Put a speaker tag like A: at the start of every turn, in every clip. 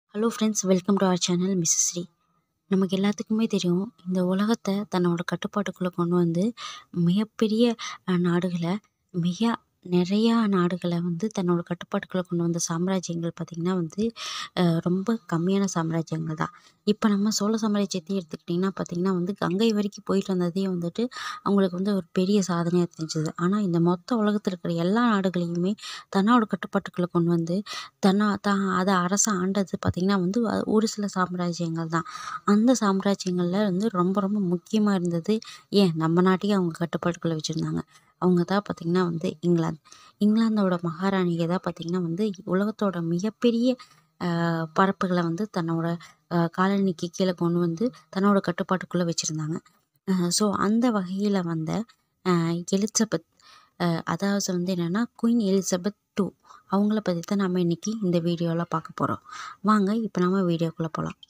A: hello friends welcome to our channel Mrs Sri நமக்கு எல்லாத்துக்குமே தெரியும் இந்த உலகத்தை தன்னோட கட்டுப்பாட்டுக்குள்ளே கொண்டு வந்து மிகப்பெரிய அஹ், நாடுகளை மிக நிறையா நாடுகளை வந்து தன்னோட கட்டுப்பாட்டுக்குள்ளே கொண்டு வந்த சாம்ராஜ்யங்கள் பார்த்திங்கன்னா வந்து அஹ், ரொம்ப கம்மியான சாம்ராஜ்யங்கள் தான் இப்போ நம்ம சோழ சாம்ராஜ்யத்தையும் எடுத்துக்கிட்டிங்கன்னா பார்த்திங்கன்னா வந்து கங்கை வரைக்கும் போயிட்டு வந்ததே வந்துட்டு அவங்களுக்கு வந்து ஒரு பெரிய சாதனையாக தெரிஞ்சது ஆனால் இந்த மொத்த உலகத்தில் இருக்கிற எல்லா நாடுகளையுமே தன்னோட கட்டுப்பாட்டுக்குள்ளே கொண்டு வந்து தன்னா தான் அதை அரசை ஆண்டது பார்த்திங்கன்னா வந்து அ- ஒரு சில சாம்ராஜ்யங்கள் தான் அந்த சாம்ராஜ்யங்களில் வந்து ரொம்ப ரொம்ப முக்கியமாக இருந்தது ஏன் நம்ம நாட்டையும் அவங்க கட்டுப்பாட்டுக்குள்ளே வச்சுருந்தாங்க அவங்க தான் பார்த்திங்கன்னா வந்து இங்கிலாந்து இங்கிலாந்தோட மகாராணியை தான் பார்த்திங்கன்னா வந்து உலகத்தோட மிகப்பெரிய ஆஹ், பரப்புகளை வந்து தன்னோட ஆஹ், காலனிக்கு கீழே கொண்டு வந்து தன்னோட கட்டுப்பாட்டுக்குள்ளே வச்சுருந்தாங்க ஸோ அந்த வகையில் வந்த ஆஹ், எலிசபெத் ஆஹ், அதாவது வந்து என்னென்னா குயின் எலிசபெத் டூ அவங்கள பற்றி தான் நம்ம இன்றைக்கி இந்த வீடியோவில் பார்க்க போகிறோம் வாங்க இப்போ நம்ம வீடியோக்குள்ளே போகலாம்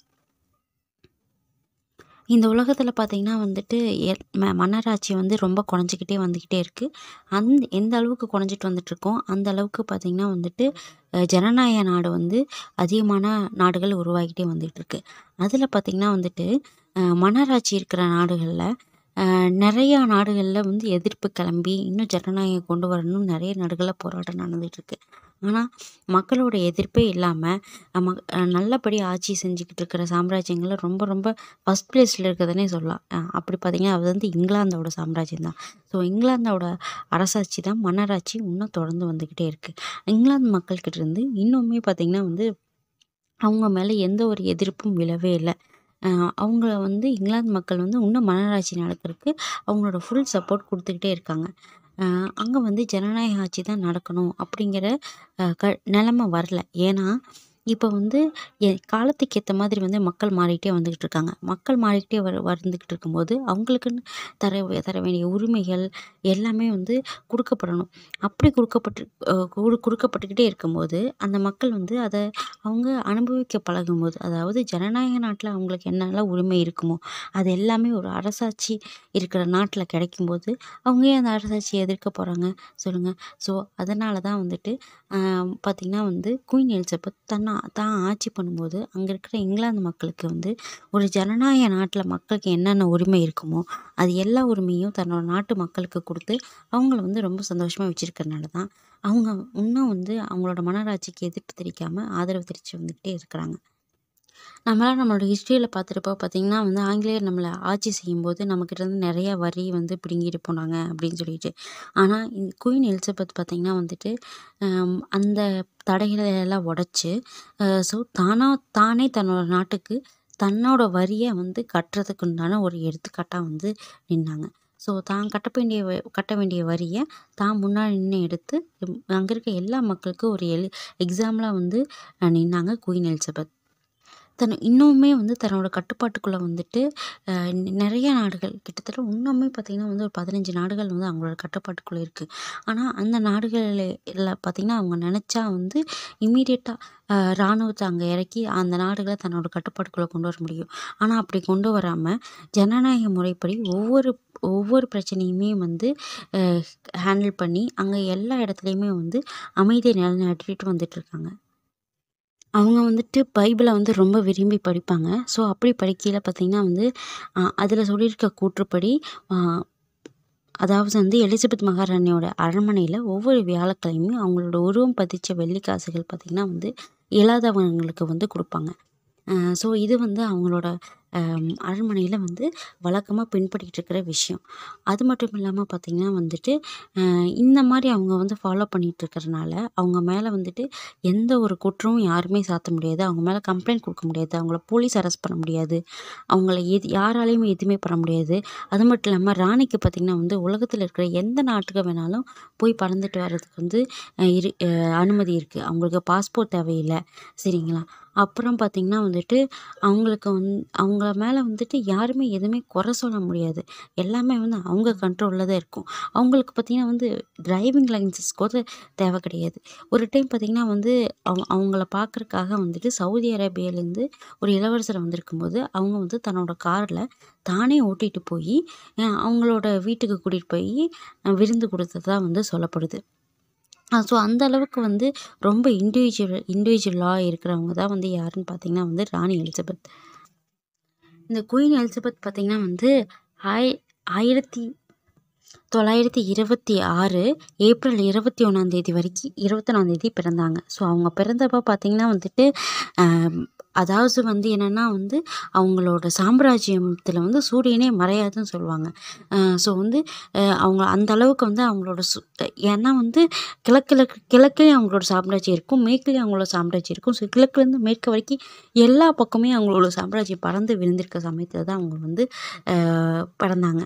A: இந்த உலகத்தில் பார்த்திங்கன்னா வந்துட்டு எ- ம- மன்னராட்சி வந்து ரொம்ப குறைஞ்சிக்கிட்டே வந்துக்கிட்டே இருக்குது அந் எந்த அளவுக்கு குறைஞ்சிட்டு வந்துட்டுருக்கோம் அந்த அளவுக்கு பார்த்திங்கன்னா வந்துட்டு அஹ், ஜனநாயக நாடு வந்து அதிகமான நாடுகள் உருவாகிட்டே வந்துகிட்டு இருக்கு அதில் பார்த்திங்கன்னா வந்துட்டு அஹ், மன்னராட்சி இருக்கிற நாடுகளில் நிறையா நாடுகளில் வந்து எதிர்ப்பு கிளம்பி இன்னும் ஜனநாயகம் கொண்டு வரணும் நிறைய நாடுகளில் போராட்டம் நடந்துகிட்ருக்கு ஆனால் மக்களோட எதிர்ப்பே இல்லாமல் நம்ம அஹ், நல்லபடி ஆட்சி செஞ்சுக்கிட்டு இருக்கிற சாம்ராஜ்யங்களில் ரொம்ப ரொம்ப ஃபஸ்ட் பிளேஸில் இருக்கிறதுனே சொல்லலாம் அஹ் அப்படி பார்த்தீங்கன்னா அது வந்து இங்கிலாந்தோட சாம்ராஜ்யம் தான் ஸோ இங்கிலாந்தோட அரசாட்சி தான் மன்னராட்சி இன்னும் தொடர்ந்து வந்துக்கிட்டே இருக்குது இங்கிலாந்து மக்கள்கிட்ட இருந்து இன்னுமே பார்த்திங்கன்னா வந்து அவங்க மேலே எந்த ஒரு எதிர்ப்பும் விழவே இல்லை அஹ் அவங்க வந்து இங்கிலாந்து மக்கள் வந்து இன்னும் மன்னராட்சி நடக்கிறதுக்கு அவங்களோட ஃபுல் சப்போர்ட் கொடுத்துக்கிட்டே இருக்காங்க அங்கே வந்து ஜனநாயக ஆட்சி தான் நடக்கணும் அப்படிங்கிற அஹ், க நிலமை வரல ஏன்னா இப்போ வந்து எ காலத்துக்கு ஏற்ற மாதிரி வந்து மக்கள் மாறிக்கிட்டே வந்துக்கிட்டு இருக்காங்க மக்கள் மாறிக்கிட்டே வர வந்துக்கிட்டு இருக்கும்போது அவங்களுக்குன்னு தர தர வேண்டிய உரிமைகள் எல்லாமே வந்து கொடுக்கப்படணும் அப்படி கொடுக்கப்பட்டு அஹ் கொடு கொடுக்கப்பட்டுக்கிட்டே இருக்கும்போது அந்த மக்கள் வந்து அதை அவங்க அனுபவிக்க பழகும்போது அதாவது ஜனநாயக நாட்டில் அவங்களுக்கு என்னெல்லாம் உரிமை இருக்குமோ அது எல்லாமே ஒரு அரசாட்சி இருக்கிற நாட்டில் கிடைக்கும்போது அவங்க ஏன் அந்த அரசாட்சியை எதிர்க்க போகிறாங்க சொல்லுங்கள் ஸோ அதனால தான் வந்துட்டு ஆஹ் பார்த்திங்கன்னா வந்து குயின் எலிசபெத் தன்னா தான் ஆட்சி பண்ணும்போது அங்கே இருக்கிற இங்கிலாந்து மக்களுக்கு வந்து ஒரு ஜனநாயக நாட்டில் மக்களுக்கு என்னென்ன உரிமை இருக்குமோ அது எல்லா உரிமையும் தன்னோட நாட்டு மக்களுக்கு கொடுத்து அவங்கள வந்து ரொம்ப சந்தோஷமாக வச்சுருக்கறனால தான் அவங்க இன்னும் வந்து அவங்களோட மனராட்சிக்கு எதிர்ப்பு தெரிவிக்காமல் ஆதரவு தெரிவித்து வந்துக்கிட்டே இருக்கிறாங்க நம்மளாம் நம்மளோட ஹிஸ்ட்ரியில் பார்த்துருப்போம் பார்த்திங்கன்னா வந்து ஆங்கிலேயர் நம்மளை ஆட்சி செய்யும்போது நம்மக்கிட்ட இருந்து நிறைய வரி வந்து பிடுங்கிட்டு போனாங்க அப்படின்னு சொல்லிட்டு ஆனால் குயின் எலிசபெத் பார்த்திங்கன்னா வந்துட்டு ஆம், அந்த தடைகளை எல்லாம் உடச்சி ஸோ தானாக தானே தன்னோட நாட்டுக்கு தன்னோட வரியை வந்து கட்டுறதுக்கு உண்டான ஒரு எடுத்துக்காட்டாக வந்து நின்னாங்க ஸோ தான் கட்ட வேண்டிய வ- கட்ட வேண்டிய வரியை தான் முன்னாடி நின்று எடுத்து அங்கே இருக்க எல்லா மக்களுக்கும் ஒரு எலி எக்ஸாம்பிளாக வந்து அஹ், நின்னாங்க குயின் எலிசபெத் தன் இன்னுமே வந்து தன்னோட கட்டுப்பாட்டுக்குள்ளே வந்துட்டு அஹ், நி- நிறைய நாடுகள் கிட்டத்தட்ட இன்னுமே பார்த்திங்கன்னா வந்து ஒரு பதினஞ்சு நாடுகள் வந்து அவங்களோட கட்டுப்பாட்டுக்குள்ளே இருக்குது ஆனால் அந்த நாடுகளில் பார்த்திங்கன்னா அவங்க நினச்சா வந்து இம்மீடியட்டாக இராணுவத்தை அங்கே இறக்கி அந்த நாடுகளை தன்னோட கட்டுப்பாட்டுக்குள்ளே கொண்டு வர முடியும் ஆனால் அப்படி கொண்டு வராமல் ஜனநாயக முறைப்படி ஒவ்வொரு ஒவ்வொரு பிரச்சனையுமே வந்து ஹேண்டில் பண்ணி அங்கே எல்லா இடத்துலையுமே வந்து அமைதியை நிலைநாட்டிட்டு வந்துட்டு இருக்காங்க அவங்க வந்துட்டு பைபிளை வந்து ரொம்ப விரும்பி படிப்பாங்க ஸோ அப்படி படிக்கையில் பார்த்திங்கன்னா வந்து அதில் சொல்லியிருக்க கூற்றுப்படி ஆ, அதாவது வந்து எலிசபெத் மகாராணியோட அரண்மனையில் ஒவ்வொரு வியாழக்கிழமையும் அவங்களோட உருவம் பதிச்ச வெள்ளிக்காசுகள் பார்த்திங்கன்னா வந்து இல்லாதவங்களுக்கு வந்து கொடுப்பாங்க ஸோ இது வந்து அவங்களோட அரண்மனையில் வந்து வழக்கமாக பின்பற்றிட்டு இருக்கிற விஷயம் அது மட்டும் இல்லாமல் பார்த்திங்கன்னா வந்துட்டு அஹ் இந்த மாதிரி அவங்க வந்து ஃபாலோ பண்ணிட்டு இருக்கிறனால அவங்க மேலே வந்துட்டு எந்த ஒரு குற்றமும் யாருமே சாத்த முடியாது அவங்க மேலே கம்ப்ளைண்ட் கொடுக்க முடியாது அவங்கள போலீஸ் அரெஸ்ட் பண்ண முடியாது அவங்கள எது யாராலையுமே எதுவுமே பண்ண முடியாது அது மட்டும் இல்லாமல் ராணிக்கு பார்த்திங்கன்னா வந்து உலகத்தில் இருக்கிற எந்த நாட்டுக்கு வேணாலும் போய் பறந்துட்டு வர்றதுக்கு வந்து அஹ் இரு அஹ் அனுமதி இருக்குது அவங்களுக்கு பாஸ்போர்ட் தேவையில்லை சரிங்களா அப்புறம் பார்த்திங்கன்னா வந்துட்டு அவங்களுக்கு வந் அவங்கள மேலே வந்துட்டு யாருமே எதுவுமே குறை சொல்ல முடியாது எல்லாமே வந்து அவங்க கண்ட்ரோலில் தான் இருக்கும் அவங்களுக்கு பார்த்திங்கன்னா வந்து டிரைவிங் லைசன்ஸ் கூட தேவை கிடையாது ஒரு டைம் பார்த்திங்கன்னா வந்து அவங்க அவங்கள பார்க்குறக்காக வந்துட்டு சவுதி அரேபியாலேருந்து ஒரு இளவரசர் வந்திருக்கும்போது அவங்க வந்து தன்னோட காரில் தானே ஓட்டிகிட்டு போய் அவங்களோட வீட்டுக்கு கூட்டிகிட்டு போய் விருந்து கொடுத்ததா வந்து சொல்லப்படுது ஸோ அந்த அளவுக்கு வந்து ரொம்ப இண்டிவிஜுவல் இண்டிவிஜுவலாக இருக்கிறவங்க தான் வந்து யாருன்னு பார்த்தீங்கன்னா வந்து ராணி எலிசபெத் இந்த குயின் எலிசபெத் பார்த்திங்கன்னா வந்து ஆய் ஆயிரத்தி தொள்ளாயிரத்தி இருபத்தி ஆறு ஏப்ரல் இருபத்தி ஒன்றாந்தேதி வரைக்கும் இருபத்தொன்னாந்தேதி பிறந்தாங்க ஸோ அவங்க பிறந்தப்போ பார்த்திங்கன்னா வந்துட்டு ஆம், அதாவது வந்து என்னென்னா வந்து அவங்களோட சாம்ராஜ்யத்தில் வந்து சூரியனே மறையாதுன்னு சொல்லுவாங்க ஸோ வந்து அஹ், அவங்க அந்த அளவுக்கு வந்து அவங்களோட சு ஏன்னா வந்து கிழக்கில் கிழக்குலேயும் அவங்களோட சாம்ராஜ்யம் இருக்கும் மேற்குலேயும் அவங்களோட சாம்ராஜ்யம் இருக்கும் ஸோ கிழக்குலேருந்து மேற்கு வரைக்கும் எல்லா பக்கமே அவங்களோட சாம்ராஜ்யம் பறந்து விழுந்திருக்க சமயத்தில் தான் அவங்க வந்து அஹ், பிறந்தாங்க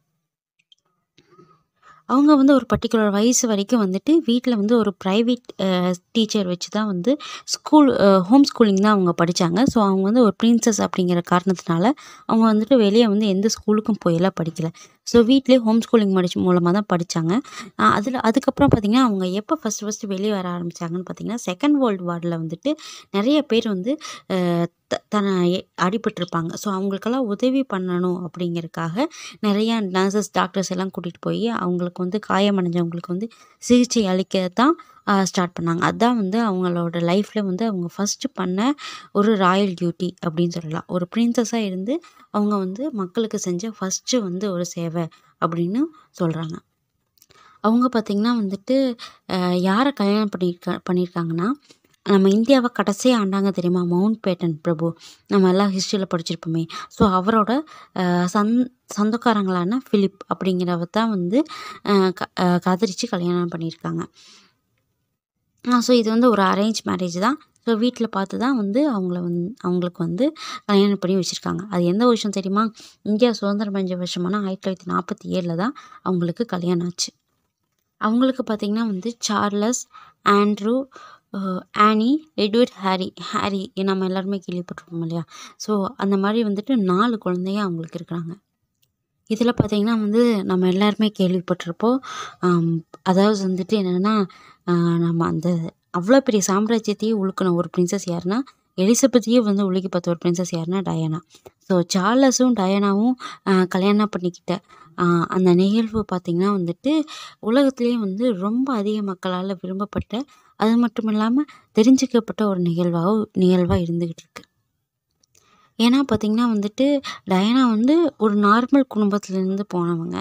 A: அவங்க வந்து ஒரு பர்டிகுலர் வயசு வரைக்கும் வந்துட்டு வீட்டில் வந்து ஒரு ப்ரைவேட் டீச்சர் வச்சு தான் வந்து ஸ்கூல் ஹோம் ஸ்கூலிங் தான் அவங்க படித்தாங்க ஸோ அவங்க வந்து ஒரு பிரின்சஸ் அப்படிங்கிற காரணத்தினால அவங்க வந்துட்டு வெளியே வந்து எந்த ஸ்கூலுக்கும் போயெல்லாம் படிக்கல ஸோ வீட்டிலே ஹோம் ஸ்கூலிங் படிச்சு மூலமாக தான் படித்தாங்க அதில் அதுக்கப்புறம் பார்த்திங்கன்னா அவங்க எப்போ ஃபஸ்ட்டு ஃபஸ்ட்டு வெளியே வர ஆரம்பித்தாங்கன்னு பார்த்தீங்கன்னா செகண்ட் வேர்ல்டு வாரில் வந்துட்டு நிறைய பேர் வந்து அஹ், த தன்னை எ- அடிபட்டிருப்பாங்க ஸோ அவங்களுக்கெல்லாம் உதவி பண்ணணும் அப்படிங்கிறதுக்காக நிறையா நர்சஸ் டாக்டர்ஸ் எல்லாம் கூட்டிகிட்டு போய் அவங்களுக்கு வந்து காயமடைஞ்சவங்களுக்கு வந்து சிகிச்சை அளிக்க தான் ஸ்டார்ட் பண்ணாங்க அதுதான் வந்து அவங்களோட லைஃப்பில் வந்து அவங்க ஃபஸ்ட்டு பண்ண ஒரு ராயல் டியூட்டி அப்படின்னு சொல்லலாம் ஒரு பிரின்சஸாக இருந்து அவங்க வந்து மக்களுக்கு செஞ்ச ஃபஸ்ட்டு வந்து ஒரு சேவை அப்படின்னு சொல்கிறாங்க அவங்க பார்த்திங்கன்னா வந்துட்டு அஹ், யாரை கல்யாணம் பண்ணியிருக்க பண்ணியிருக்காங்கன்னா நம்ம இந்தியாவை கடைசியாக ஆண்டாங்க தெரியுமா மவுண்ட் பேட்டன் பிரபு நம்ம எல்லாம் ஹிஸ்ட்ரியில் படிச்சிருப்போமே ஸோ அவரோட அஹ், சந் சொந்தக்காரங்களான ஃபிலிப் அப்படிங்கிறவ தான் வந்து அஹ், க அஹ், காதலிச்சு கல்யாணம் பண்ணியிருக்காங்க ஸோ இது வந்து ஒரு அரேஞ்ச் மேரேஜ் தான் ஸோ வீட்டில் பார்த்து தான் வந்து அவங்கள வந்து அவங்களுக்கு வந்து கல்யாணம் பண்ணி வச்சுருக்காங்க அது எந்த வருஷம் தெரியுமா இந்தியா சுதந்திரம் அடைஞ்ச வருஷமான ஆயிரத்தி தொள்ளாயிரத்தி நாற்பத்தி ஏழில் தான் அவங்களுக்கு கல்யாணம் ஆச்சு அவங்களுக்கு பார்த்திங்கன்னா வந்து Charles Andrew uh, Anne Edward Harry Harry நம்ம எல்லாருமே கேள்விப்பட்டிருப்போம் இல்லையா ஸோ அந்த மாதிரி வந்துட்டு நாலு குழந்தைங்க அவங்களுக்கு இருக்கிறாங்க இதில் பார்த்திங்கன்னா வந்து நம்ம எல்லாருமே கேள்விப்பட்டிருப்போம் ஆம், அதாவது வந்துட்டு என்னென்னா நம்ம அந்த அவ்வளோ பெரிய சாம்ராஜ்யத்தையே உழுக்கின ஒரு பிரின்சஸ் யாருன்னா எலிசபெத்தையே வந்து உலுக்கி பார்த்த ஒரு பிரின்சஸ் யாருன்னா டயானா ஸோ சார்லஸும் டயானாவும் ஆஹ், கல்யாணம் பண்ணிக்கிட்ட ஆஹ், அந்த நிகழ்வு பார்த்திங்கன்னா வந்துட்டு உலகத்துலேயே வந்து ரொம்ப அதிக மக்களால் விரும்பப்பட்ட அது மட்டும் இல்லாமல் தெரிஞ்சுக்கப்பட்ட ஒரு நிகழ்வாக நிகழ்வாக இருந்துக்கிட்டு இருக்கு ஏன்னா பார்த்திங்கன்னா வந்துட்டு டயானா வந்து ஒரு நார்மல் குடும்பத்துலேருந்து போனவங்க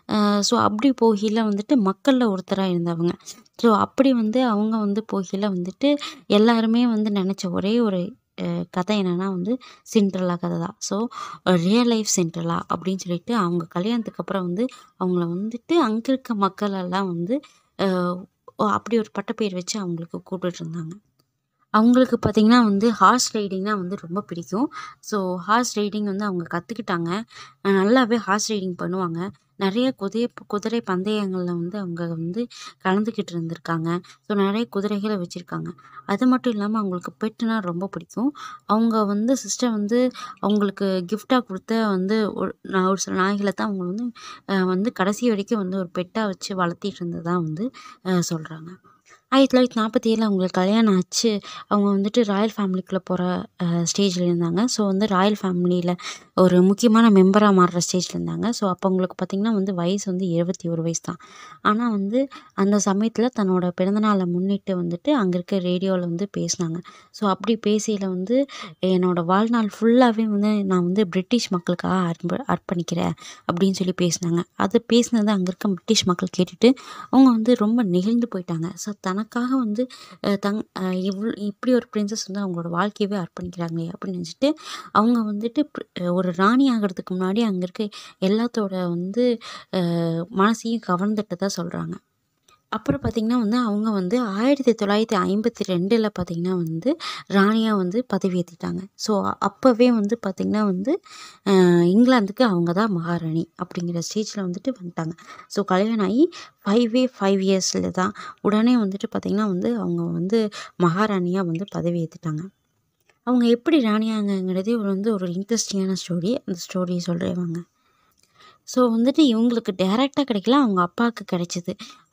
A: ஸோ அப்படி போகையில் வந்துட்டு மக்களில் ஒருத்தராக இருந்தவங்க ஸோ அப்படி வந்து அவங்க வந்து போகையில் வந்துட்டு எல்லாருமே வந்து நினச்ச ஒரே ஒரு அஹ், கதை என்னென்னா வந்து சிண்ட்ரலா கதை தான் ஸோ ரியல் லைஃப் சிண்ட்ரலா அப்படின்னு சொல்லிட்டு அவங்க கல்யாணத்துக்கு அப்புறம் வந்து அவங்கள வந்துட்டு அங்கே இருக்க மக்கள் எல்லாம் வந்து அஹ், ஓ, அப்படி ஒரு பட்டப்பேர் வச்சு அவங்களுக்கு கூப்பிட்டுட்டு இருந்தாங்க அவங்களுக்கு பார்த்திங்கன்னா வந்து ஹார்ஸ் ரைடிங்னா வந்து ரொம்ப பிடிக்கும் ஸோ ஹார்ஸ் ரைடிங் வந்து அவங்க கற்றுக்கிட்டாங்க நல்லாவே ஹார்ஸ் ரைடிங் பண்ணுவாங்க நிறைய குதிரை குதிரை பந்தயங்களில் வந்து அவங்க வந்து கலந்துக்கிட்டு இருந்திருக்காங்க ஸோ நிறைய குதிரைகளை வச்சுருக்காங்க அது மட்டும் இல்லாமல் அவங்களுக்கு பெட்டுனா ரொம்ப பிடிக்கும் அவங்க வந்து சிஸ்டர் வந்து அவங்களுக்கு கிஃப்டாக கொடுத்த வந்து ஒரு நான் ஒரு சில நாய்களை தான் அவங்க வந்து அஹ், வந்து கடைசி வரைக்கும் வந்து ஒரு பெட்டாக வச்சு வளர்த்திட்டு இருந்ததாக வந்து சொல்கிறாங்க ஆயிரத்தி தொள்ளாயிரத்தி நாற்பத்தி ஏழில் அவங்களுக்கு கல்யாணம் ஆச்சு அவங்க வந்துட்டு ராயல் ஃபேமிலிக்குள்ளே போகிற ஸ்டேஜில் இருந்தாங்க ஸோ வந்து ராயல் ஃபேமிலியில் ஒரு முக்கியமான மெம்பராக மாறுற ஸ்டேஜில் இருந்தாங்க ஸோ அப்போ அவங்களுக்கு பார்த்திங்கன்னா வந்து வயசு வந்து இருபத்தி ஒரு வயசு தான் ஆனால் வந்து அந்த சமயத்தில் தன்னோட பிறந்தநாளை முன்னிட்டு வந்துட்டு அங்கே இருக்க ரேடியோவில் வந்து பேசினாங்க ஸோ அப்படி பேசியில் வந்து என்னோடய வாழ்நாள் ஃபுல்லாகவே வந்து நான் வந்து பிரிட்டிஷ் மக்களுக்காக அர்ப்ப அர்ப்பணிக்கிறேன் அப்படின்னு சொல்லி பேசினாங்க அது பேசினது அங்கே இருக்க பிரிட்டிஷ் மக்கள் கேட்டுட்டு அவங்க வந்து ரொம்ப நெகிழ்ந்து போயிட்டாங்க ஸோ தனக்காக வந்து அஹ், தங் அஹ், இவ்வளோ இப்படி ஒரு பிரின்சஸ் வந்து அவங்களோட வாழ்க்கையவே அர்ப்பணிக்கிறாங்களே அப்படின்னு நினச்சிட்டு அவங்க வந்துட்டு pr- அஹ், ஒரு ராணி ஆகிறதுக்கு முன்னாடி அங்கே இருக்க எல்லாத்தோட வந்து அஹ், மனசையும் கவர்ந்துட்டதா சொல்கிறாங்க அப்புறம் பார்த்திங்கன்னா வந்து அவங்க வந்து ஆயிரத்தி தொள்ளாயிரத்தி ஐம்பத்தி ரெண்டில் பார்த்திங்கன்னா வந்து ராணியாக வந்து பதவியேற்றிட்டாங்க ஸோ அப்போவே வந்து பார்த்திங்கன்னா வந்து அஹ், இங்கிலாந்துக்கு அவங்க தான் மகாராணி அப்படிங்கிற ஸ்டேஜில் வந்துட்டு வந்துட்டாங்க ஸோ கல்யாணம் ஆகி ஃபைவே ஃபைவ் இயர்ஸில் தான் உடனே வந்துட்டு பார்த்திங்கன்னா வந்து அவங்க வந்து மகாராணியாக வந்து பதவியேற்றுட்டாங்க அவங்க எப்படி ராணியாங்கங்கிறதே ஒரு வந்து ஒரு இன்ட்ரெஸ்டிங்கான ஸ்டோரி அந்த ஸ்டோரியை சொல்கிறேன் வாங்க ஸோ வந்துட்டு இவங்களுக்கு டைரெக்டாக கிடைக்கல அவங்க அப்பாவுக்கு கிடைச்சிது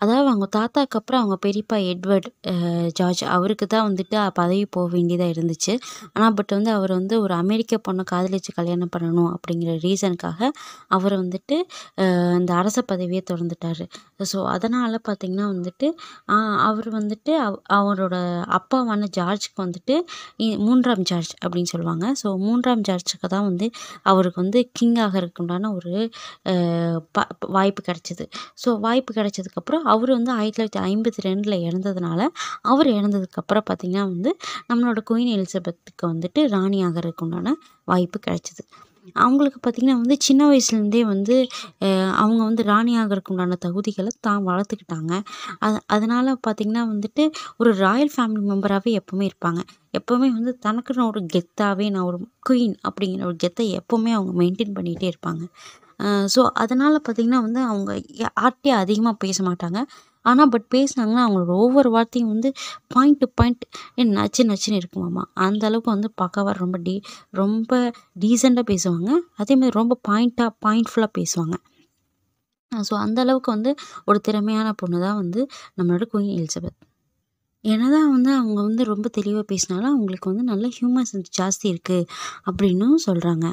A: அதாவது அவங்க தாத்தாக்கு அப்புறம் அவங்க பெரியப்பா எட்வர்ட் அஹ், ஜார்ஜ் அவருக்கு தான் வந்துட்டு பதவி போக வேண்டியதாக இருந்துச்சு ஆனால் பட் வந்து அவர் வந்து ஒரு அமெரிக்க பொண்ணை காதலிச்சு கல்யாணம் பண்ணணும் அப்படிங்கிற ரீசனுக்காக அவர் வந்துட்டு அஹ், அந்த அரச பதவியை திறந்துட்டார் ஸோ அதனால் பார்த்திங்கன்னா வந்துட்டு ஆஹ், அவர் வந்துட்டு அவ- அவரோட அப்பாவான ஜார்ஜ்க்கு வந்துட்டு இ- மூன்றாம் ஜார்ஜ் அப்படின்னு சொல்லுவாங்க ஸோ மூன்றாம் ஜார்ஜுக்கு தான் வந்து அவருக்கு வந்து கிங் ஆகிறதுக்கு உண்டான ஒரு அஹ், ப வாய்ப்பு கிடைச்சிது ஸோ வாய்ப்பு கிடைச்சதுக்கப்புறம் அவர் வந்து ஆயிரத்தி தொள்ளாயிரத்தி ஐம்பத்தி ரெண்டில் இறந்ததுனால அவர் இறந்ததுக்கப்புறம் பார்த்திங்கன்னா வந்து நம்மளோட குயின் எலிசபெத்துக்கு வந்துட்டு ராணி ஆகிறதுக்கு உண்டான வாய்ப்பு கிடைச்சிது அவங்களுக்கு பார்த்திங்கன்னா வந்து சின்ன வயசுலேருந்தே வந்து அஹ், அவங்க வந்து ராணி ஆகிறதுக்கு உண்டான தகுதிகளை தான் வளர்த்துக்கிட்டாங்க அது அதனால் பார்த்திங்கன்னா வந்துட்டு ஒரு ராயல் ஃபேமிலி மெம்பராகவே எப்போவுமே இருப்பாங்க எப்போவுமே வந்து தனக்குன்னு ஒரு கெத்தாகவே நான் ஒரு குயின் அப்படிங்கிற ஒரு கெத்தை எப்போவுமே அவங்க மெயின்டைன் பண்ணிகிட்டே இருப்பாங்க ஸோ அதனால் பார்த்திங்கன்னா வந்து அவங்க யார்கிட்டையும் அதிகமாக பேச மாட்டாங்க ஆனால் பட் பேசினாங்கன்னா அவங்களோட ஒவ்வொரு வார்த்தையும் வந்து பாயிண்ட் டு பாயிண்ட் நச்சு நச்சுன்னு இருக்குமாமா அந்த அளவுக்கு வந்து பக்காவாக ரொம்ப டீ ரொம்ப டீசெண்டாக பேசுவாங்க அதேமாதிரி ரொம்ப பாயிண்ட்டாக பாயிண்ட்ஃபுல்லாக பேசுவாங்க ஸோ அந்த அளவுக்கு வந்து ஒரு திறமையான பொண்ணு தான் வந்து நம்மளோட குயின் எலிசபெத் என்னதான் வந்து அவங்க வந்து ரொம்ப தெளிவாக பேசினாலும் அவங்களுக்கு வந்து நல்ல ஹியூமர் சென்ஸ் ஜாஸ்தி இருக்குது அப்படின்னும் சொல்கிறாங்க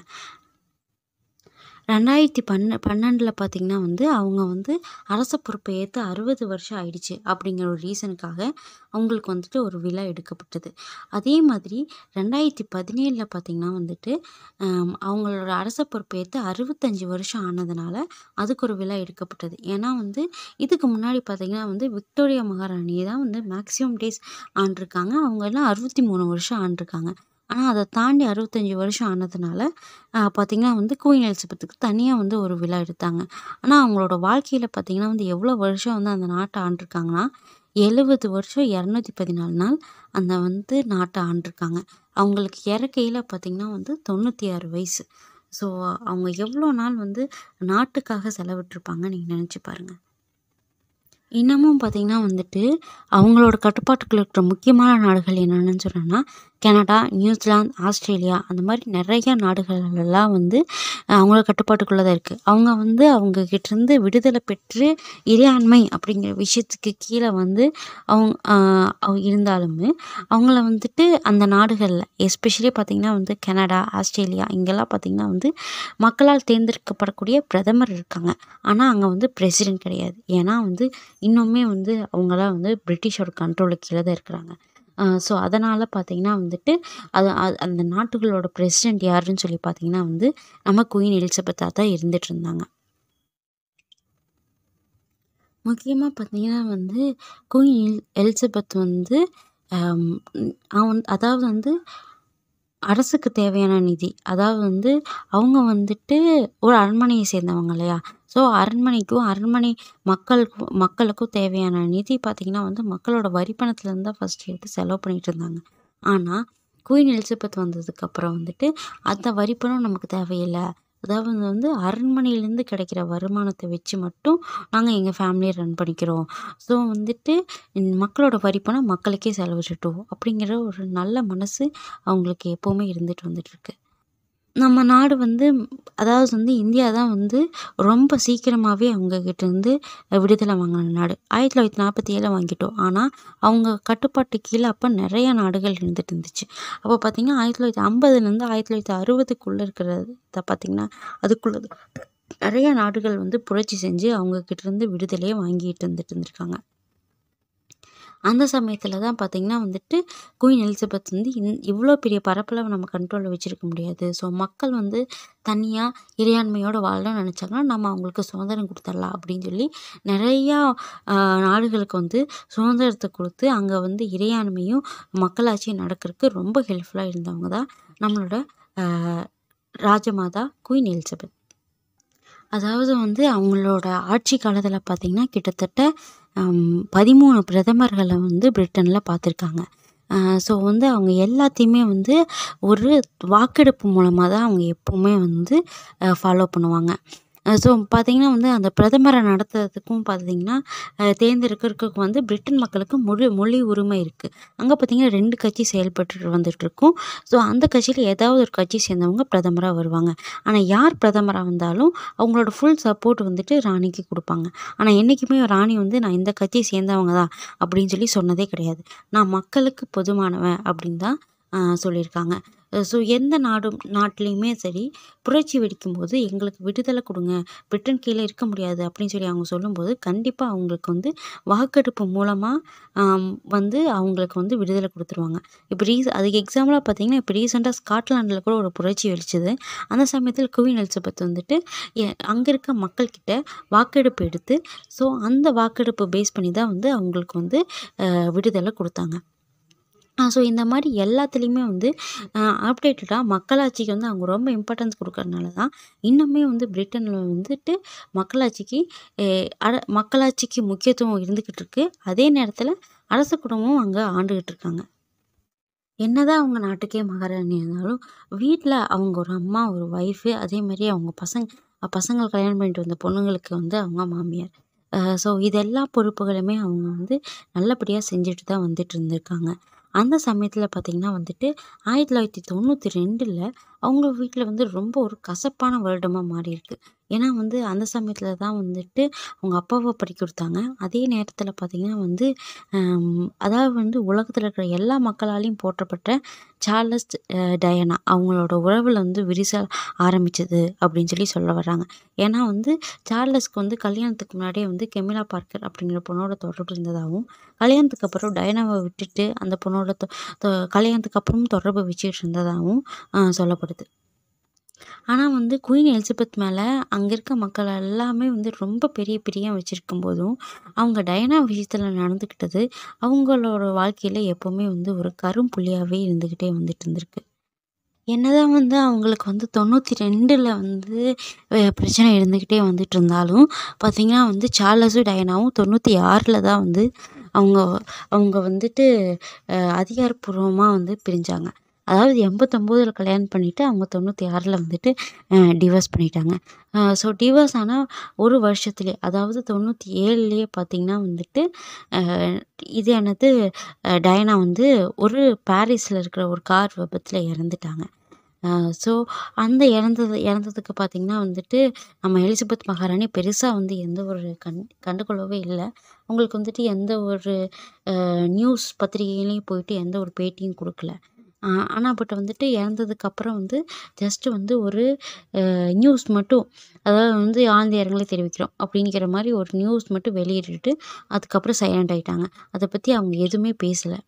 A: ரெண்டாயிரத்தி பன்ன பன்னெண்டில் பார்த்திங்கன்னா வந்து அவங்க வந்து அரச பொறுப்பை ஏற்று அறுபது வருஷம் ஆயிடுச்சு அப்படிங்கிற ஒரு ரீசனுக்காக அவங்களுக்கு வந்துட்டு ஒரு விழா எடுக்கப்பட்டது அதே மாதிரி ரெண்டாயிரத்தி பதினேழில் பார்த்திங்கன்னா வந்துட்டு ஆம், அவங்களோட அரச பொறுப்பை ஏற்று அறுபத்தஞ்சி வருஷம் ஆனதுனால அதுக்கு ஒரு விழா எடுக்கப்பட்டது ஏன்னா வந்து இதுக்கு முன்னாடி பார்த்திங்கன்னா வந்து விக்டோரியா மகாராணி தான் வந்து மேக்ஸிமம் டேஸ் ஆண்டிருக்காங்க அவங்க எல்லாம் அறுபத்தி மூணு வருஷம் ஆண்டிருக்காங்க ஆனால் அதை தாண்டி அறுபத்தஞ்சி வருஷம் ஆனதுனால ஆஹ் பார்த்திங்கன்னா வந்து குயின் எலிசபெத்துக்கு தனியாக வந்து ஒரு விழா எடுத்தாங்க ஆனால் அவங்களோட வாழ்க்கையில் பார்த்திங்கன்னா வந்து எவ்வளோ வருஷம் வந்து அந்த நாட்டை ஆண்டிருக்காங்கன்னா எழுபது வருஷம் இரநூத்தி பதினாலு நாள் அந்த வந்து நாட்டை ஆண்டிருக்காங்க அவங்களுக்கு இறக்கையில் பார்த்திங்கன்னா வந்து தொண்ணூற்றி ஆறு வயசு ஸோ அவங்க எவ்வளோ நாள் வந்து நாட்டுக்காக செலவிட்டிருப்பாங்க நீங்கள் நினச்சி பாருங்கள் இன்னமும் பார்த்திங்கன்னா வந்துட்டு அவங்களோட கட்டுப்பாட்டுக்குள்ள இருக்கிற முக்கியமான நாடுகள் என்னென்னு சொன்னோன்னா கனடா நியூசிலாந்து ஆஸ்திரேலியா அந்த மாதிரி நிறைய நாடுகளெல்லாம் வந்து அஹ், அவங்களோட கட்டுப்பாட்டுக்குள்ளே தான் இருக்குது அவங்க வந்து அவங்க கிட்டேருந்து விடுதலை பெற்று இறையாண்மை அப்படிங்கிற விஷயத்துக்கு கீழே வந்து அவங்க ஆஹ், அவங்க இருந்தாலுமே அவங்கள வந்துட்டு அந்த நாடுகளில் எஸ்பெஷலி பார்த்திங்கன்னா வந்து கனடா ஆஸ்திரேலியா இங்கெல்லாம் பார்த்திங்கன்னா வந்து மக்களால் தேர்ந்தெடுக்கப்படக்கூடிய பிரதமர் இருக்காங்க ஆனால் அங்கே வந்து பிரசிடென்ட் கிடையாது ஏன்னா வந்து இன்னுமே வந்து அவங்களாம் வந்து பிரிட்டிஷோட கண்ட்ரோலுக்கு கீழே தான் இருக்கிறாங்க ஸோ அதனால் பார்த்தீங்கன்னா வந்துட்டு அது அது- அந்த நாட்டுகளோட பிரசிடென்ட் யாருன்னு சொல்லி பார்த்தீங்கன்னா வந்து நம்ம குயின் எலிசபெத்தாக தான் இருந்துட்டு இருந்தாங்க முக்கியமாக பார்த்தீங்கன்னா வந்து குயின் எல் எலிசபெத் வந்து ஆம், அவன் அதாவது வந்து அரசுக்கு தேவையான நிதி அதாவது வந்து அவங்க வந்துட்டு ஒரு அரண்மனையை சேர்ந்தவங்க இல்லையா ஸோ அரண்மனைக்கும் அரண்மனை மக்களுக்கும் மக்களுக்கும் தேவையான நிதி பார்த்திங்கன்னா வந்து மக்களோட வரி பணத்துலேருந்து தான் ஃபஸ்ட் எடுத்து செலவு பண்ணிட்டு இருந்தாங்க ஆனால் குயின் எலிசபெத் வந்ததுக்கப்புறம் வந்துட்டு அந்த வரி பணம் நமக்கு தேவையில்லை அதாவது வந்து அரண்மனையிலேருந்து கிடைக்கிற வருமானத்தை வச்சு மட்டும் நாங்கள் எங்கள் ஃபேமிலியை ரன் பண்ணிக்கிறோம் ஸோ வந்துட்டு இந்த மக்களோட வரி பணம் மக்களுக்கே செலவிட்டுட்டோம் அப்படிங்கிற ஒரு நல்ல மனசு அவங்களுக்கு எப்போவுமே இருந்துட்டு வந்துட்டுருக்கு நம்ம நாடு வந்து அதாவது வந்து இந்தியா தான் வந்து ரொம்ப சீக்கிரமாகவே அவங்கக்கிட்ட இருந்து விடுதலை வாங்கின நாடு ஆயிரத்தி தொள்ளாயிரத்தி நாற்பத்தி ஏழில் வாங்கிட்டோம் ஆனால் அவங்க கட்டுப்பாட்டு கீழே அப்போ நிறைய நாடுகள் இருந்துட்டு இருந்துச்சு அப்போ பார்த்திங்கன்னா ஆயிரத்தி தொள்ளாயிரத்தி ஐம்பதுலேருந்து ஆயிரத்தி தொள்ளாயிரத்தி அறுபதுக்குள்ளே இருக்கிறத பார்த்திங்கன்னா அதுக்குள்ளே நிறைய நாடுகள் வந்து புரட்சி செஞ்சு அவங்கக்கிட்ட இருந்து விடுதலையை வாங்கிட்டு இருந்துட்டு இருந்திருக்காங்க அந்த சமயத்தில் தான் பார்த்திங்கன்னா வந்துட்டு குயின் எலிசபெத் வந்து இந் இவ்வளோ பெரிய பரப்பளவு நம்ம கண்ட்ரோலில் வச்சுருக்க முடியாது ஸோ மக்கள் வந்து தனியாக இறையாண்மையோடு வாழணும்னு நினச்சாங்கன்னா நம்ம அவங்களுக்கு சுதந்திரம் கொடுத்துடலாம் அப்படின்னு சொல்லி நிறையா ஆஹ், நாடுகளுக்கு வந்து சுதந்திரத்தை கொடுத்து அங்கே வந்து இறையாண்மையும் மக்களாட்சியும் நடக்கிறதுக்கு ரொம்ப ஹெல்ப்ஃபுல்லாக இருந்தவங்க தான் நம்மளோட ஆஹ், ராஜமாதா குயின் எலிசபெத் அதாவது வந்து அவங்களோட ஆட்சி காலத்தில் பார்த்திங்கன்னா கிட்டத்தட்ட ஹம், பதிமூணு பிரதமர்களை வந்து பிரிட்டனில் பார்த்துருக்காங்க ஸோ வந்து அவங்க எல்லாத்தையுமே வந்து ஒரு வாக்கெடுப்பு மூலமாக தான் அவங்க எப்போவுமே வந்து ஃபாலோ பண்ணுவாங்க ஸோ பார்த்தீங்கன்னா வந்து அந்த பிரதமரை நடத்துறதுக்கும் பார்த்தீங்கன்னா அஹ், தேர்ந்தெடுக்கிறதுக்கு வந்து பிரிட்டன் மக்களுக்கு முழு மொழி உரிமை இருக்குது அங்கே பார்த்தீங்கன்னா ரெண்டு கட்சி செயல்பட்டு வந்துட்டு இருக்கும் ஸோ அந்த கட்சியில் ஏதாவது ஒரு கட்சி சேர்ந்தவங்க பிரதமராக வருவாங்க ஆனால் யார் பிரதமராக வந்தாலும் அவங்களோட ஃபுல் சப்போர்ட் வந்துட்டு ராணிக்கு கொடுப்பாங்க ஆனால் என்றைக்குமே ராணி வந்து நான் இந்த கட்சியை சேர்ந்தவங்க தான் அப்படின்னு சொல்லி சொன்னதே கிடையாது நான் மக்களுக்கு பொதுவானவன் அப்படின்னு தான் ஆஹ், சொல்லியிருக்காங்க ஸோ எந்த நாடும் நாட்டிலையுமே சரி புரட்சி வெடிக்கும்போது எங்களுக்கு விடுதலை கொடுங்க பிரிட்டன் கீழே இருக்க முடியாது அப்படின்னு சொல்லி அவங்க சொல்லும்போது கண்டிப்பாக அவங்களுக்கு வந்து வாக்கெடுப்பு மூலமாக வந்து அவங்களுக்கு வந்து விடுதலை கொடுத்துருவாங்க இப்போ ரீஸ் அதுக்கு எக்ஸாம்பிளாக பார்த்தீங்கன்னா இப்போ ரீசெண்டாக ஸ்காட்லாண்டில் கூட ஒரு புரட்சி வெடிச்சது அந்த சமயத்தில் குவீன் எலிசபெத் வந்துட்டு அங்கே இருக்க மக்கள்கிட்ட வாக்கெடுப்பு எடுத்து ஸோ அந்த வாக்கெடுப்பு பேஸ் பண்ணி தான் வந்து அவங்களுக்கு வந்து அஹ், விடுதலை கொடுத்தாங்க ஸோ இந்த மாதிரி எல்லாத்துலேயுமே வந்து அப்டேட்டடாக மக்களாட்சிக்கு வந்து அவங்க ரொம்ப இம்பார்ட்டன்ஸ் கொடுக்கறதுனால தான் இன்னுமே வந்து பிரிட்டனில் வந்துட்டு மக்களாட்சிக்கு அஹ், அர மக்களாட்சிக்கு முக்கியத்துவம் இருந்துக்கிட்டு இருக்கு அதே நேரத்தில் அரச குடும்பமும் அங்கே ஆண்டுகிட்டு இருக்காங்க என்னதான் அவங்க நாட்டுக்கே மகாராணி இருந்தாலும் வீட்டில் அவங்க ஒரு அம்மா ஒரு ஒய்ஃபு அதே மாதிரி அவங்க பசங்க பசங்களை கல்யாணம் பண்ணிட்டு வந்த பொண்ணுங்களுக்கு வந்து அவங்க மாமியார் ஸோ இது எல்லா பொறுப்புகளுமே அவங்க வந்து நல்லபடியாக செஞ்சுட்டு தான் வந்துட்டு இருந்திருக்காங்க அந்த சமயத்தில் பார்த்திங்கன்னா வந்துட்டு ஆயிரத்தி தொள்ளாயிரத்தி தொண்ணூற்றி ரெண்டில் அவங்க வீட்டில் வந்து ரொம்ப ஒரு கசப்பான வருடமாக மாறி இருக்கு ஏன்னா வந்து அந்த சமயத்தில் தான் வந்துட்டு அவங்க அப்பாவை படிக்க கொடுத்தாங்க அதே நேரத்தில் பார்த்திங்கன்னா வந்து ஆம், அதாவது வந்து உலகத்தில் இருக்கிற எல்லா மக்களாலையும் போற்றப்பட்ட சார்லஸ் அஹ், டயானா அவங்களோட உறவில் வந்து விரிசல் ஆரம்பிச்சது அப்படின்னு சொல்லி சொல்ல வர்றாங்க ஏன்னா வந்து சார்லஸ்க்கு வந்து கல்யாணத்துக்கு முன்னாடியே வந்து கெமிலா பார்க்கர் அப்படிங்கிற பொண்ணோட தொடர்பு இருந்ததாகவும் கல்யாணத்துக்கு அப்புறம் டயனாவை விட்டுட்டு அந்த பொண்ணோட தொ- தொ- கல்யாணத்துக்கு அப்புறமும் தொடர்பு வச்சுட்டு இருந்ததாகவும் ஆஹ், சொல்லப்படுது ஆனால் வந்து குயின் எலிசபெத் மேலே அங்கே இருக்க மக்கள் எல்லாமே வந்து ரொம்ப பெரிய பிரியம் வச்சுருக்கும் போதும் அவங்க டயனா விஷயத்தில் நடந்துக்கிட்டது அவங்களோட வாழ்க்கையில் எப்போவுமே வந்து ஒரு கரும்புள்ளியாகவே இருந்துக்கிட்டே வந்துட்டு இருந்திருக்கு என்னதான் வந்து அவங்களுக்கு வந்து தொண்ணூற்றி ரெண்டில் வந்து அஹ், பிரச்சனை இருந்துக்கிட்டே வந்துட்டு இருந்தாலும் பார்த்திங்கன்னா வந்து சார்லஸும் டயனாவும் தொண்ணூற்றி ஆறில் தான் வந்து அவங்க அவங்க வந்துட்டு அதிகாரப்பூர்வமாக வந்து பிரிஞ்சாங்க அதாவது எண்பத்தொம்போதில் கல்யாணம் பண்ணிவிட்டு அவங்க தொண்ணூற்றி ஆறில் வந்துட்டு டிவோர்ஸ் பண்ணிட்டாங்க ஸோ டிவோர்ஸ் ஆனால் ஒரு வருஷத்துலேயே அதாவது தொண்ணூற்றி ஏழுலேயே பார்த்திங்கன்னா வந்துட்டு அஹ், இது என்னது அஹ், டயனா வந்து ஒரு பாரிஸில் இருக்கிற ஒரு கார் விபத்தில் இறந்துட்டாங்க ஸோ அந்த இறந்தது இறந்ததுக்கு பார்த்திங்கன்னா வந்துட்டு நம்ம எலிசபெத் மகாராணி பெருசாக வந்து எந்த ஒரு கண் கண்டுகொள்ளவே இல்லை அவங்களுக்கு வந்துட்டு எந்த ஒரு நியூஸ் பத்திரிகையிலையும் போயிட்டு எந்த ஒரு பேட்டியும் கொடுக்கல ஆனால் பட் வந்துட்டு இறந்ததுக்கு அப்புறம் வந்து ஜஸ்ட்டு வந்து ஒரு நியூஸ் மட்டும் அதாவது வந்து ஆழ்ந்த இரங்கலை தெரிவிக்கிறோம் அப்படிங்கிற மாதிரி ஒரு நியூஸ் மட்டும் வெளியிட்டுட்டு அதுக்கப்புறம் சைலண்ட் ஆயிட்டாங்க அதை பற்றி அவங்க எதுவுமே பேசலை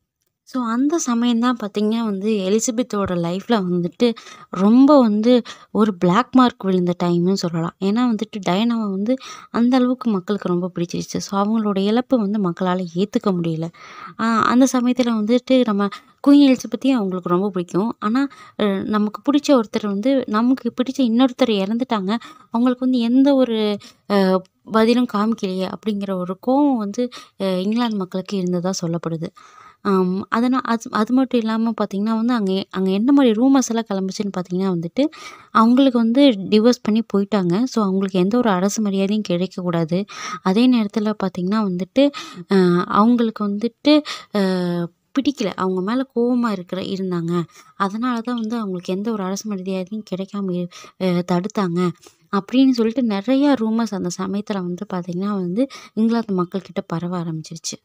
A: ஸோ அந்த சமயம்தான் பார்த்திங்கன்னா வந்து எலிசபெத்தோட லைஃப்பில் வந்துட்டு ரொம்ப வந்து ஒரு பிளாக் மார்க் விழுந்த டைம்னு சொல்லலாம் ஏன்னா வந்துட்டு டயனாவை வந்து அந்த அளவுக்கு மக்களுக்கு ரொம்ப பிடிச்சிருச்சு ஸோ அவங்களோட இழப்பு வந்து மக்களால் ஏற்றுக்க முடியல ஆஹ் அந்த சமயத்தில் வந்துட்டு நம்ம குயின் எலிசபெத்தையும் அவங்களுக்கு ரொம்ப பிடிக்கும் ஆனால் நமக்கு பிடிச்ச ஒருத்தர் வந்து நமக்கு பிடிச்ச இன்னொருத்தர் இறந்துட்டாங்க அவங்களுக்கு வந்து எந்த ஒரு அஹ், பதிலும் காமிக்கலையே அப்படிங்கிற ஒரு கோவம் வந்து அஹ், இங்கிலாந்து மக்களுக்கு இருந்ததாக சொல்லப்படுது ஆம், அதனால் அது அது மட்டும் இல்லாமல் பார்த்தீங்கன்னா வந்து அங்கே அங்கே என்ன மாதிரி ரூமர்ஸ் எல்லாம் கிளம்புச்சுன்னு பார்த்தீங்கன்னா வந்துட்டு அவங்களுக்கு வந்து டிவோர்ஸ் பண்ணி போயிட்டாங்க ஸோ அவங்களுக்கு எந்த ஒரு அரசு மரியாதையும் கிடைக்கக்கூடாது அதே நேரத்தில் பார்த்தீங்கன்னா வந்துட்டு அஹ், அவங்களுக்கு வந்துட்டு அஹ், பிடிக்கல அவங்க மேலே கோவமாக இருக்கிற இருந்தாங்க அதனால தான் வந்து அவங்களுக்கு எந்த ஒரு அரசு மரியாதையும் கிடைக்காம இரு- அஹ், தடுத்தாங்க அப்படின்னு சொல்லிட்டு நிறையா ரூமர்ஸ் அந்த சமயத்தில் வந்து பார்த்திங்கன்னா வந்து இங்கிலாந்து மக்கள்கிட்ட பரவ ஆரம்பிச்சிருச்சு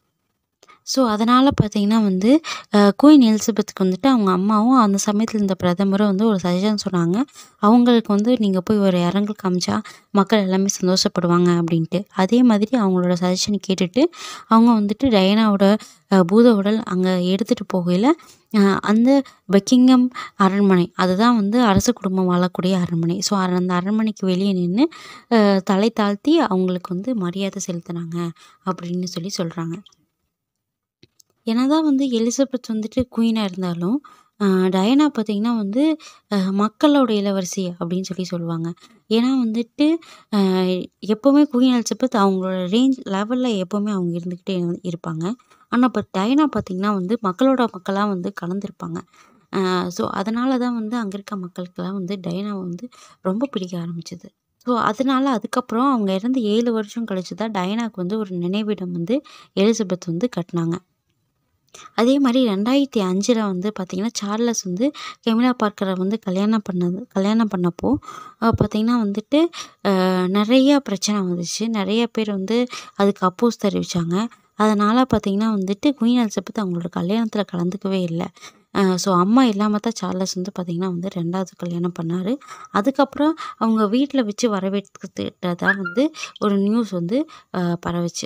A: ஸோ அதனால் பார்த்தீங்கன்னா வந்து அஹ், குயின் எலிசபெத்துக்கு வந்துட்டு அவங்க அம்மாவும் அந்த சமயத்தில் இருந்த பிரதமரும் வந்து ஒரு சஜஷன் சொன்னாங்க அவங்களுக்கு வந்து நீங்கள் போய் ஒரு இரங்கல் காமிச்சா மக்கள் எல்லாமே சந்தோஷப்படுவாங்க அப்படின்ட்டு அதே மாதிரி அவங்களோட சஜஷனை கேட்டுட்டு அவங்க வந்துட்டு டயனாவோட அஹ், பூத உடல் அங்கே எடுத்துகிட்டு போகையில் அந்த பக்கிங்ஹாம் அரண்மனை அதுதான் வந்து அரச குடும்பம் வாழக்கூடிய அரண்மனை ஸோ அந்த அரண்மனைக்கு வெளியே நின்று தலை தாழ்த்தி அவங்களுக்கு வந்து மரியாதை செலுத்தினாங்க அப்படின்னு சொல்லி சொல்கிறாங்க என்னதான் வந்து எலிசபெத் வந்துட்டு குயினாக இருந்தாலும் ஆஹ் டயனா பார்த்தீங்கன்னா வந்து ஆஹ் மக்களோட இளவரசி அப்படின்னு சொல்லி சொல்லுவாங்க ஏன்னா வந்துட்டு ஆஹ் எப்போவுமே குயின் எலிசபெத் அவங்களோட ரேஞ்ச் லெவலில் எப்போவுமே அவங்க இருந்துக்கிட்டே இரு- இருப்பாங்க ஆனால் இப்போ டயனா பார்த்தீங்கன்னா வந்து மக்களோட மக்களாக வந்து கலந்துருப்பாங்க ஸோ அதனால தான் வந்து அங்கே இருக்க மக்களுக்கெல்லாம் வந்து டயனாவை வந்து ரொம்ப பிடிக்க ஆரம்பிச்சது ஸோ அதனால அதுக்கப்புறம் அவங்க இறந்து ஏழு வருஷம் கழிச்சு தான் டயனாக்கு வந்து ஒரு நினைவிடம் வந்து எலிசபெத் வந்து கட்டினாங்க அதே மாதிரி ரெண்டாயிரத்தி அஞ்சில் வந்து பார்த்திங்கன்னா சார்லஸ் வந்து கெமிலா பார்க்கரை வந்து கல்யாணம் பண்ணது கல்யாணம் பண்ணப்போ பார்த்திங்கன்னா வந்துட்டு அஹ், நிறையா பிரச்சனை வந்துச்சு நிறைய பேர் வந்து அதுக்கு அப்போஸ் தெரிவித்தாங்க அதனால் பார்த்திங்கன்னா வந்துட்டு குயின் எலிசபெத் அவங்களோட கல்யாணத்தில் கலந்துக்கவே இல்லை ஸோ அம்மா இல்லாமல் தான் சார்லஸ் வந்து பார்த்திங்கன்னா வந்து ரெண்டாவது கல்யாணம் பண்ணார் அதுக்கப்புறம் அவங்க வீட்டில் வச்சு வரவேற்கிறதா வந்து ஒரு நியூஸ் வந்து அஹ், பரவுச்சு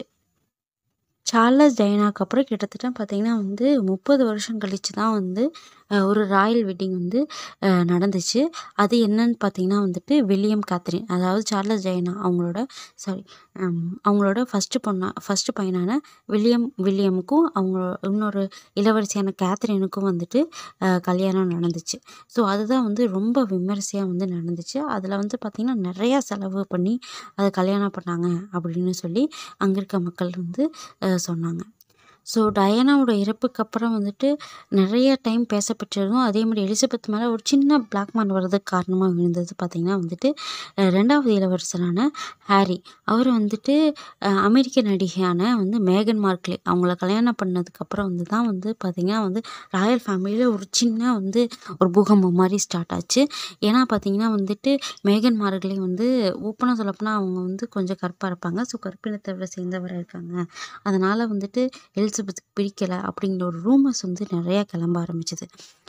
A: சார்லஸ் டயனாக்கு அப்புறம் கிட்டத்தட்ட பார்த்திங்கன்னா வந்து முப்பது வருஷம் கழிச்சு தான் வந்து அஹ், ஒரு ராயல் வெட்டிங் வந்து அஹ், நடந்துச்சு அது என்னன்னு பார்த்தீங்கன்னா வந்துட்டு வில்லியம் கேத்ரின் அதாவது சார்லஸ் டயனா அவங்களோட சாரி அவங்களோட ஃபஸ்ட்டு பொண்ணா ஃபஸ்ட்டு பையனான வில்லியம் வில்லியமுக்கும் அவங்க இன்னொரு இளவரசியான கேத்ரினுக்கும் வந்துட்டு அஹ், கல்யாணம் நடந்துச்சு ஸோ அதுதான் வந்து ரொம்ப விமரிசையாக வந்து நடந்துச்சு அதில் வந்து பார்த்திங்கன்னா நிறையா செலவு பண்ணி அதை கல்யாணம் பண்ணாங்க அப்படின்னு சொல்லி அங்கே இருக்க மக்கள் வந்து அஹ், சொன்னாங்க ஸோ டயானாவோட இறப்புக்கு அப்புறம் வந்துட்டு நிறைய டைம் பேசப்பட்டதும் அதே மாதிரி எலிசபெத் மேலே ஒரு சின்ன பிளாக் மார்க் வர்றதுக்கு காரணமாக இருந்தது பார்த்திங்கன்னா வந்துட்டு அஹ், ரெண்டாவது இளவரசரான ஹாரி அவர் வந்துட்டு அஹ், அமெரிக்க நடிகையான வந்து மேகன் மார்க்லே அவங்கள கல்யாணம் பண்ணதுக்கப்புறம் வந்து தான் வந்து பார்த்திங்கன்னா வந்து ராயல் ஃபேமிலியில் ஒரு சின்ன வந்து ஒரு பூகம்பம் மாதிரி ஸ்டார்ட் ஆச்சு ஏன்னா பார்த்திங்கன்னா வந்துட்டு மேகன் மார்க்லே வந்து ஓப்பனாக சொல்லப்போனால் அவங்க வந்து கொஞ்சம் கருப்பாக இருப்பாங்க ஸோ கருப்பினத்தை சேர்ந்தவராக இருக்காங்க அதனால் வந்துட்டு எலிசபெத்துக்கு பிடிக்கலை அப்படிங்கிற ஒரு ரூமர்ஸ் வந்து நிறையா கிளம்ப ஆரம்பிச்சது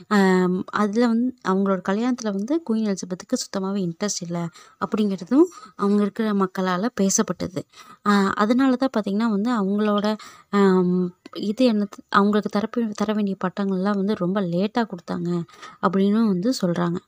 A: அதில் வந்து அவங்களோட கல்யாணத்தில் வந்து குயின் எலிசபெத்துக்கு சுத்தமாகவே இன்ட்ரெஸ்ட் இல்லை அப்படிங்கிறதும் அவங்க இருக்கிற மக்களால் பேசப்பட்டது ஆஹ் அதனால தான் பார்த்திங்கன்னா வந்து அவங்களோட ஆம், இது என்ன அவங்களுக்கு தரப்பு தர வேண்டிய பட்டங்கள்லாம் வந்து ரொம்ப லேட்டாக கொடுத்தாங்க அப்படின்னு வந்து சொல்கிறாங்க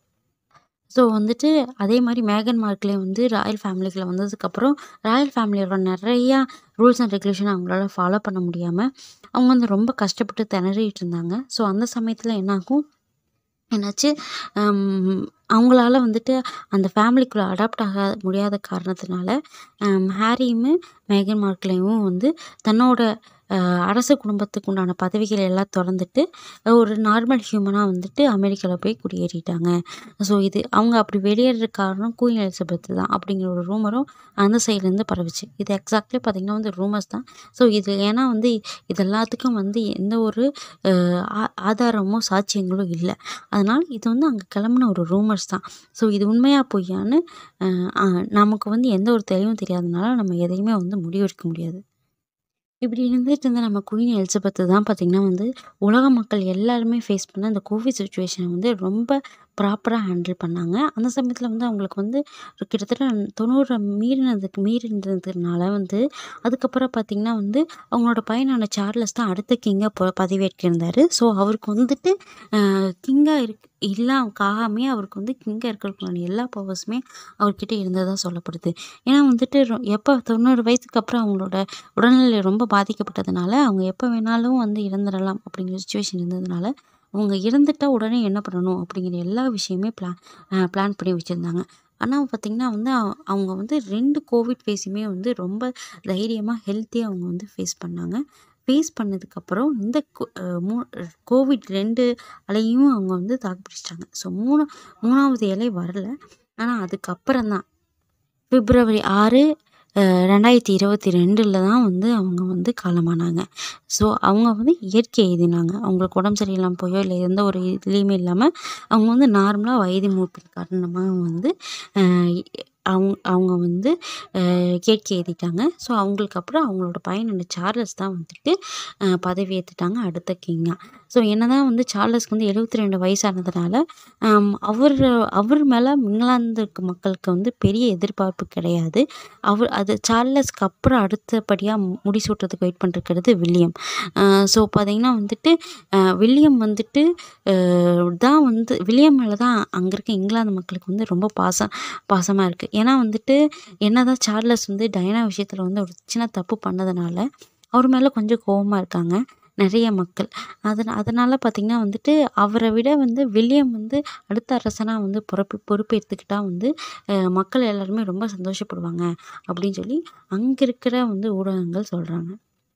A: ஸோ வந்துட்டு அதே மாதிரி மேகன் மார்க்லே வந்து ராயல் ஃபேமிலிக்குள்ள வந்ததுக்கப்புறம் ராயல் ஃபேமிலியோட நிறையா ரூல்ஸ் அண்ட் ரெகுலேஷன் அவங்களால ஃபாலோ பண்ண முடியாமல் அவங்க வந்து ரொம்ப கஷ்டப்பட்டு திணறிட்டு இருந்தாங்க ஸோ அந்த சமயத்தில் என்னாகும் என்னாச்சு ஹம், அவங்களால வந்துட்டு அந்த ஃபேமிலிக்குள்ளே அடாப்ட் ஆக முடியாத காரணத்தினால ஹம், ஹாரியும் மேகன் மார்க்லேயும் வந்து தன்னோட அஹ், அரச குடும்பத்துக்கு உண்டான பதவிகள் எல்லாம் திறந்துட்டு ஒரு நார்மல் ஹியூமனாக வந்துட்டு அமெரிக்காவில் போய் குடியேறிட்டாங்க ஸோ இது அவங்க அப்படி வெளியேற காரணம் குயின் எலிசபெத் தான் அப்படிங்கிற ஒரு ரூமரும் அந்த சைட்லேருந்து பரவுச்சு இது எக்ஸாக்ட்லி பார்த்திங்கன்னா வந்து ரூமர்ஸ் தான் ஸோ இது ஏன்னா வந்து இது எல்லாத்துக்கும் வந்து எந்த ஒரு அஹ், ஆ- ஆதாரமோ சாட்சியங்களோ இல்லை அதனால் இது வந்து அங்கே கிளம்புன ஒரு ரூமர்ஸ் தான் ஸோ இது உண்மையாக பொய்யான்னு அஹ், அஹ், நமக்கு வந்து எந்த ஒரு தெளிவும் தெரியாதனால நம்ம எதையுமே வந்து முடிவெடுக்க முடியாது இப்படி இருந்துட்டு இருந்த நம்ம குயின் எலிசபெத்து தான் பார்த்திங்கன்னா வந்து உலக மக்கள் எல்லாருமே ஃபேஸ் பண்ண அந்த கோவிட் சுச்சுவேஷனை வந்து ரொம்ப ப்ராப்பராக ஹேண்டில் பண்ணாங்க அந்த சமயத்தில் வந்து அவங்களுக்கு வந்து ஒரு கிட்டத்தட்ட தொண்ணூறு மீறினதுக்கு மீறினதுனால வந்து அதுக்கப்புறம் பார்த்திங்கன்னா வந்து அவங்களோட பையனான சார்லஸ் தான் அடுத்த கிங்காக பொ பதவியேற்றிருந்தார் ஸோ அவருக்கு வந்துட்டு கிங்காக இருக்கு இல்லாமக்காகவே அவருக்கு வந்து கிங்காக இருக்கிறதுக்கான எல்லா பவர்ஸுமே அவர்கிட்ட இருந்ததாக சொல்லப்படுது ஏன்னா வந்துட்டு ரொ- எப்போ தொண்ணூறு வயசுக்கு அப்புறம் அவங்களோட உடல்நிலை ரொம்ப பாதிக்கப்பட்டதுனால அவங்க எப்போ வேணாலும் வந்து இறந்துடலாம் அப்படிங்கிற சுச்சுவேஷன் இருந்ததுனால அவங்க இறந்துட்டா உடனே என்ன பண்ணணும் அப்படிங்கிற எல்லா விஷயமே பிளான் பிளான் பண்ணி வச்சுருந்தாங்க ஆனால் பார்த்திங்கன்னா வந்து அவ- அவங்க வந்து ரெண்டு கோவிட் ஃபேஸுமே வந்து ரொம்ப தைரியமாக ஹெல்த்தியாக அவங்க வந்து ஃபேஸ் பண்ணாங்க ஃபேஸ் பண்ணதுக்கப்புறம் இந்த கோ- அஹ் மூ கோவிட் ரெண்டு அலையும் அவங்க வந்து தாக்கு பிடிச்சிட்டாங்க ஸோ மூணு மூணாவது இலை வரல ஆனால் அதுக்கப்புறம் தான் பிப்ரவரி ஆறு அஹ் ரெண்டாயிரத்தி இருபத்தி ரெண்டில் தான் வந்து அவங்க வந்து காலமானாங்க ஸோ அவங்க வந்து இயற்கை எழுதினாங்க அவங்களுக்கு உடம்பு சரியில்லாமல் போயோ இல்லை எந்த ஒரு இதுலேயுமே இல்லாமல் அவங்க வந்து நார்மலாக வயது மூப்பின் காரணமாக வந்து அஹ் அவங்க அவங்க வந்து அஹ் இயற்கை எழுதிட்டாங்க ஸோ அவங்களுக்கு அப்புறம் அவங்களோட பையனோட சார்லஸ் தான் வந்துட்டு அஹ் பதவி ஏற்றுட்டாங்க அடுத்த கிங்காக ஸோ என்னதான் வந்து சார்லஸ்க்கு வந்து எழுபத்தி ரெண்டு வயசானதுனால ஆம், அவர் அவர் மேலே இங்கிலாந்து மக்களுக்கு வந்து பெரிய எதிர்பார்ப்பு கிடையாது அவர் அது சார்லஸ்க்கு அப்புறம் அடுத்தபடியாக முடிசூட்டுறதுக்கு வெயிட் பண்ணிருக்கிறது வில்லியம் ஸோ பார்த்தீங்கன்னா வந்துட்டு அஹ், வில்லியம் வந்துட்டு அஹ், தான் வந்து வில்லியம் மேலே தான் அங்கே இருக்க இங்கிலாந்து மக்களுக்கு வந்து ரொம்ப பாசம் பாசமாக இருக்குது ஏன்னா வந்துட்டு என்னதான் சார்லஸ் வந்து டயனா விஷயத்தில் வந்து ஒரு சின்ன தப்பு பண்ணதுனால அவர் மேலே கொஞ்சம் கோவமாக இருக்காங்க நிறைய மக்கள் அதன அதனால் பார்த்திங்கன்னா வந்துட்டு அவரை விட வந்து வில்லியம் வந்து அடுத்த அரசனாக வந்து பொறுப்பு பொறுப்பேற்றுக்கிட்டா வந்து அஹ், மக்கள் எல்லாருமே ரொம்ப சந்தோஷப்படுவாங்க அப்படின்னு சொல்லி அங்கே இருக்கிற வந்து ஊடகங்கள் சொல்கிறாங்க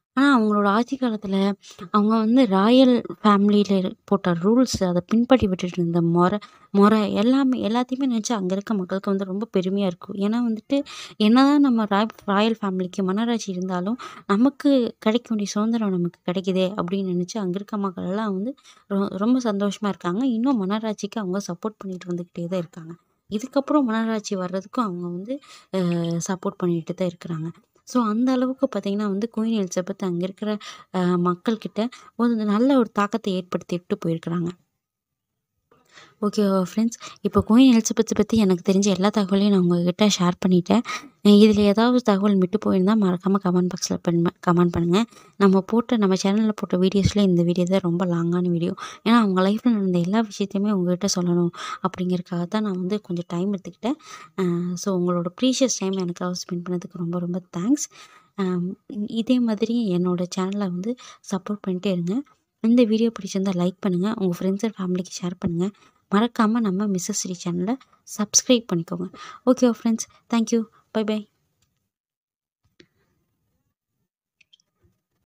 A: ஆனால் அவங்களோட ஆட்சி காலத்தில் அவங்க வந்து ராயல் ஃபேமிலியில் போட்ட ரூல்ஸ் அதை பின்பற்றி விட்டுட்டு இருந்த முறை முறை எல்லாமே எல்லாத்தையுமே நினச்சா அங்கே இருக்க மக்களுக்கு வந்து ரொம்ப பெருமையாக இருக்கும் ஏன்னா வந்துட்டு என்னதான் நம்ம ராய் ராயல் ஃபேமிலிக்கு மன்னராட்சி இருந்தாலும் நமக்கு கிடைக்க வேண்டிய சுதந்திரம் நமக்கு கிடைக்குதே அப்படின்னு நினச்சி அங்கே இருக்க மக்கள் எல்லாம் வந்து ரொ- ரொம்ப சந்தோஷமாக இருக்காங்க இன்னும் மன்னராட்சிக்கு அவங்க சப்போர்ட் பண்ணிட்டு வந்துக்கிட்டே தான் இருக்காங்க இதுக்கப்புறம் மன்னராட்சி வர்றதுக்கும் அவங்க வந்து சப்போர்ட் பண்ணிட்டு தான் இருக்கிறாங்க ஸோ அந்த அளவுக்கு பார்த்திங்கன்னா வந்து குயின் எலிசபெத் அங்கே இருக்கிற அஹ், மக்கள்கிட்ட ஒரு நல்ல ஒரு தாக்கத்தை ஏற்படுத்திட்டு போயிருக்கிறாங்க ஓகே ஃப்ரெண்ட்ஸ் இப்போ குயின் எலிசபெத்தை பற்றி எனக்கு தெரிஞ்ச எல்லா தகவலையும் நான் உங்ககிட்ட ஷேர் பண்ணிட்டேன் இதில் ஏதாவது தகவல் விட்டு போயிருந்தால் மறக்காமல் கமெண்ட் பாக்ஸில் பண்ண கமெண்ட் பண்ணுங்கள் நம்ம போட்ட நம்ம சேனலில் போட்ட வீடியோஸில் இந்த வீடியோ தான் ரொம்ப லாங்கான வீடியோ ஏன்னா அவங்க லைஃப்பில் நடந்த எல்லா விஷயத்தையுமே உங்ககிட்ட சொல்லணும் அப்படிங்கிறதுக்காக தான் நான் வந்து கொஞ்சம் டைம் எடுத்துக்கிட்டேன் ஸோ உங்களோட ப்ரீஷியஸ் டைம் எனக்காக ஸ்பெண்ட் பண்ணதுக்கு ரொம்ப ரொம்ப தேங்க்ஸ் இதே மாதிரி என்னோட சேனலை வந்து சப்போர்ட் பண்ணிட்டே இருங்க இந்த வீடியோ பிடிச்சிருந்தா லைக் பண்ணுங்கள் உங்கள் ஃப்ரெண்ட்ஸ் அண்ட் ஃபேமிலிக்கு ஷேர் பண்ணுங்கள் மறக்காமல் நம்ம மிஸ்ஸஸ் ஸ்ரீ சேனலை சப்ஸ்கிரைப் பண்ணிக்கோங்க okay friends thank you bye by